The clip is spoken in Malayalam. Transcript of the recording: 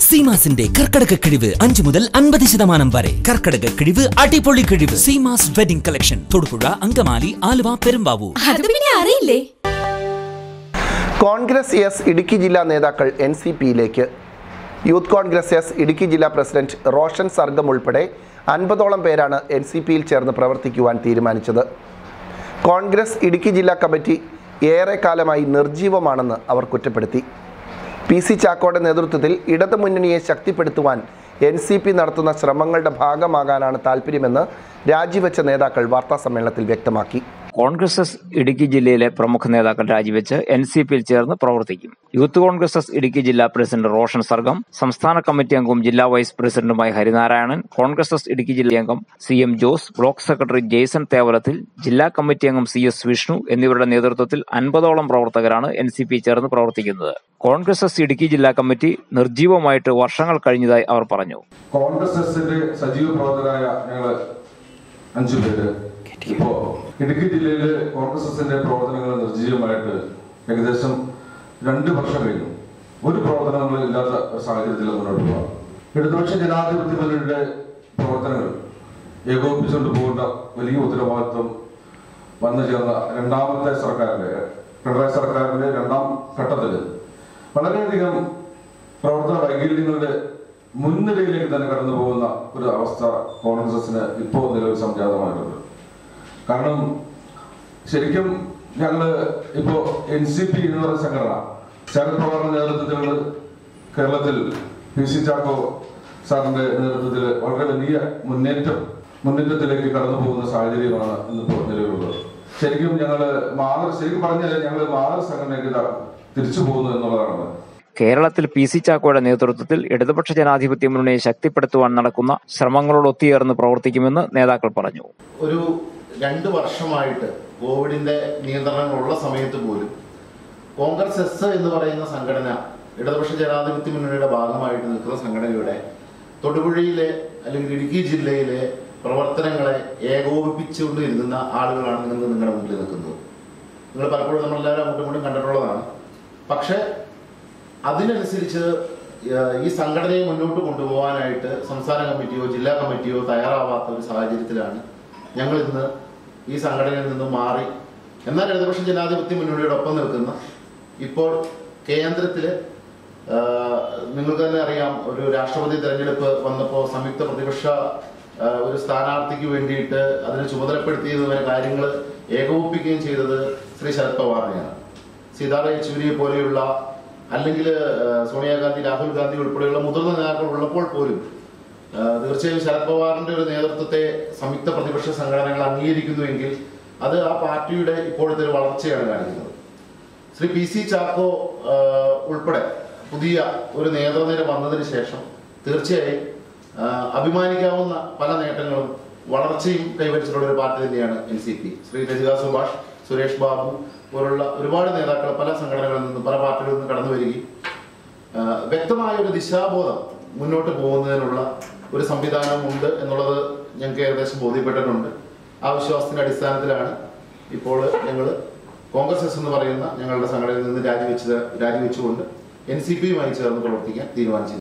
സീമാസിന്റെ കർക്കടക കിഴിവ് അഞ്ചു മുതൽ അൻപത് ശതമാനം വരെ കർക്കടക കിഴിവ് അടിപൊളി കിഴിവ് സീമാസ് വെഡിംഗ് കളക്ഷൻ തൊടുപുഴ അങ്കമാലി ആലുവ പെരുമ്പാവൂർ അത് പിന്നെ അറിയില്ലേ കോൺഗ്രസ് എസ് ഇടുക്കി ജില്ലാ നേതാക്കൾ എൻ സി പിയിലേക്ക് യൂത്ത് കോൺഗ്രസ് എസ് ഇടുക്കി ജില്ലാ പ്രസിഡന്റ് റോഷൻ സർഗം ഉൾപ്പെടെ അൻപതോളം പേരാണ് എൻ സി പിയിൽ ചേർന്ന് പ്രവർത്തിക്കുവാൻ തീരുമാനിച്ചത് കോൺഗ്രസ് ഇടുക്കി ജില്ലാ കമ്മിറ്റി ഏറെക്കാലമായി നിർജീവമാണെന്ന് അവർ കുറ്റപ്പെടുത്തി പി സി ചാക്കോയുടെ നേതൃത്വത്തിൽ ഇടതു മുന്നണിയെ ശക്തിപ്പെടുത്തുവാൻ എൻ സി പി നടത്തുന്ന ശ്രമങ്ങളുടെ ഭാഗമാകാനാണ് താൽപ്പര്യമെന്ന് രാജിവെച്ച നേതാക്കൾ വാർത്താസമ്മേളനത്തിൽ വ്യക്തമാക്കി കോൺഗ്രസ് എസ് ഇടുക്കി ജില്ലയിലെ പ്രമുഖ നേതാക്കൾ രാജിവെച്ച് എൻ സി പിയിൽ ചേർന്ന് പ്രവർത്തിക്കും യൂത്ത് കോൺഗ്രസ് എസ് ഇടുക്കി ജില്ലാ പ്രസിഡന്റ് റോഷൻ സർഗം സംസ്ഥാന കമ്മിറ്റി അംഗവും ജില്ലാ വൈസ് പ്രസിഡന്റുമായ ഹരിനാരായണൻ കോൺഗ്രസ് എസ് ഇടുക്കി ജില്ലാ അംഗം C M Jose block secretary Jaison തേവലത്തിൽ ജില്ലാ കമ്മിറ്റി അംഗം സി എസ് വിഷ്ണു എന്നിവരുടെ നേതൃത്വത്തിൽ അൻപതോളം പ്രവർത്തകരാണ് എൻ സി പി ചേർന്ന് പ്രവർത്തിക്കുന്നത് കോൺഗ്രസ് എസ് ഇടുക്കി ജില്ലാ കമ്മിറ്റി നിർജീവമായിട്ട് വർഷങ്ങൾ കഴിഞ്ഞതായി അവർ പറഞ്ഞു കോൺഗ്രസ് എസിന്റെ സജീവ പ്രവർത്തകരായ ഞങ്ങള് അഞ്ചു പേര് ഇപ്പോ ഇടുക്കി ജില്ലയിലെ കോൺഗ്രസ് എസിന്റെ പ്രവർത്തനങ്ങൾ നിർജ്ജീവമായിട്ട് ഏകദേശം രണ്ട് വർഷം കഴിഞ്ഞു ഒരു പ്രവർത്തനങ്ങളും ഇല്ലാത്ത ഒരു സാഹചര്യത്തിൽ മുന്നോട്ട് പോകാം ഇടതുപക്ഷ ജനാധിപത്യ മുന്നണിയുടെ പ്രവർത്തനങ്ങൾ ഏകോപിപ്പിച്ചുകൊണ്ട് പോകേണ്ട വലിയ ഉത്തരവാദിത്വം വന്നു ചേർന്ന രണ്ടാമത്തെ സർക്കാരിന്റെ പിണറായി സർക്കാരിന്റെ രണ്ടാം ഘട്ടത്തിൽ വളരെയധികം പ്രവർത്തന വൈകല്യങ്ങളുടെ മുൻനിരയിലേക്ക് തന്നെ കടന്നു പോകുന്ന ഒരു അവസ്ഥ കോൺഗ്രസിന് ഇപ്പോൾ നിലവിൽ സംജാതമായിട്ടുണ്ട് കാരണം ശരിക്കും ഞങ്ങള് ഇപ്പോ എൻ സി പി എന്ന് പറയുന്ന സംഘടന ശരത്പവാറിന്റെ നേതൃത്വത്തിലുള്ള കേരളത്തിൽ പി സി ചാക്കോ സാറിന്റെ നേതൃത്വത്തിൽ വളരെ വലിയ മുന്നേറ്റം മുന്നേറ്റത്തിലേക്ക് കടന്നു പോകുന്ന സാഹചര്യമാണ് ഇന്നിപ്പോ നിലവിലുള്ളത് ശരിക്കും ഞങ്ങള് മാതൃ ശരിക്കും പറഞ്ഞാൽ ഞങ്ങള് മാതൃ സംഘടനയ്ക്ക് ഇതാ തിരിച്ചു പോകുന്നു എന്നുള്ളതാണ് കേരളത്തിൽ പി സി ചാക്കോയുടെ നേതൃത്വത്തിൽ ഇടതുപക്ഷ ജനാധിപത്യ മുന്നണിയെ ശക്തിപ്പെടുത്തുവാൻ നടക്കുന്ന ശ്രമങ്ങളോട് ഒത്തുചേർന്ന് പ്രവർത്തിക്കുമെന്ന് നേതാക്കൾ പറഞ്ഞു ഒരു രണ്ട് വർഷമായിട്ട് കോവിഡിന്റെ നിയന്ത്രണങ്ങളുള്ള സമയത്ത് പോലും കോൺഗ്രസ് എസ് എന്ന് പറയുന്ന സംഘടന ഇടതുപക്ഷ ജനാധിപത്യ മുന്നണിയുടെ ഭാഗമായിട്ട് നിൽക്കുന്ന സംഘടനയുടെ തൊടുപുഴയിലെ അല്ലെങ്കിൽ ഇടുക്കി ജില്ലയിലെ പ്രവർത്തനങ്ങളെ ഏകോപിപ്പിച്ചുകൊണ്ട് ഇരുന്ന ആളുകളാണ് നിങ്ങൾ നിങ്ങളുടെ മുമ്പിൽ നിൽക്കുന്നത് നിങ്ങൾ പലപ്പോഴും നമ്മളെല്ലാവരും അങ്ങോട്ടും ഇങ്ങോട്ടും കണ്ടിട്ടുള്ളതാണ് പക്ഷേ അതിനനുസരിച്ച് ഏഹ്, ഈ സംഘടനയെ മുന്നോട്ട് കൊണ്ടുപോകാനായിട്ട് സംസ്ഥാന കമ്മിറ്റിയോ ജില്ലാ കമ്മിറ്റിയോ തയ്യാറാവാത്ത ഒരു സാഹചര്യത്തിലാണ് ഞങ്ങൾ ഇന്ന് ഈ സംഘടനയിൽ നിന്നും മാറി എന്നാൽ ഇടതുപക്ഷ ജനാധിപത്യ മുന്നണിയുടെ ഒപ്പം നിൽക്കുന്ന ഇപ്പോൾ കേന്ദ്രത്തില് ആഹ്, നിങ്ങൾക്ക് തന്നെ അറിയാം ഒരു രാഷ്ട്രപതി തെരഞ്ഞെടുപ്പ് വന്നപ്പോൾ സംയുക്ത പ്രതിപക്ഷ ആഹ്, ഒരു സ്ഥാനാർത്ഥിക്ക് വേണ്ടിയിട്ട് അതിനെ ചുമതലപ്പെടുത്തിയത് വരെ കാര്യങ്ങൾ ഏകോപിപ്പിക്കുകയും ചെയ്തത് ശ്രീ ശരത് പവാറിനെയാണ് സീതാറാം യെച്ചൂരിയെ പോലെയുള്ള അല്ലെങ്കിൽ സോണിയാഗാന്ധി രാഹുൽ ഗാന്ധി ഉൾപ്പെടെയുള്ള മുതിർന്ന നേതാക്കൾ ഉള്ളപ്പോൾ പോലും ആ, തീർച്ചയായും ശരത് പവാറിന്റെ ഒരു നേതൃത്വത്തെ സംയുക്ത പ്രതിപക്ഷ സംഘടനകൾ അംഗീകരിക്കുന്നുവെങ്കിൽ അത് ആ പാർട്ടിയുടെ ഇപ്പോഴത്തെ ഒരു വളർച്ചയാണ് കാണിക്കുന്നത് ശ്രീ പി സി ചാക്കോ ആ, ഉൾപ്പെടെ പുതിയ ഒരു നേതൃനിര വന്നതിന് ശേഷം തീർച്ചയായും ആ, അഭിമാനിക്കാവുന്ന പല നേട്ടങ്ങളും വളർച്ചയും കൈവരിച്ചിട്ടുള്ള ഒരു പാർട്ടി തന്നെയാണ് N C P Shri Rajitha Subhash Suresh Babu പോലുള്ള ഒരുപാട് നേതാക്കൾ പല സംഘടനകളിൽ നിന്നും പല പാർട്ടികളിൽ നിന്നും കടന്നു വരികയും ആ, വ്യക്തമായ ഒരു ദിശാബോധം മുന്നോട്ട് പോകുന്നതിനുള്ള ഒരു സംവിധാനം ഉണ്ട് എന്നുള്ളത് ഞങ്ങൾക്ക് ഏകദേശം ബോധ്യപ്പെട്ടിട്ടുണ്ട് ആ വിശ്വാസത്തിന്റെ അടിസ്ഥാനത്തിലാണ് ഇപ്പോൾ ഞങ്ങൾ കോൺഗ്രസ് എസ് എന്ന് പറയുന്ന ഞങ്ങളുടെ സംഘടനയിൽ നിന്ന് രാജിവെച്ചത് രാജിവെച്ചുകൊണ്ട് എൻ സി പിയുമായി ചേർന്ന് പ്രവർത്തിക്കാൻ തീരുമാനിച്ചിരിക്കുന്നത്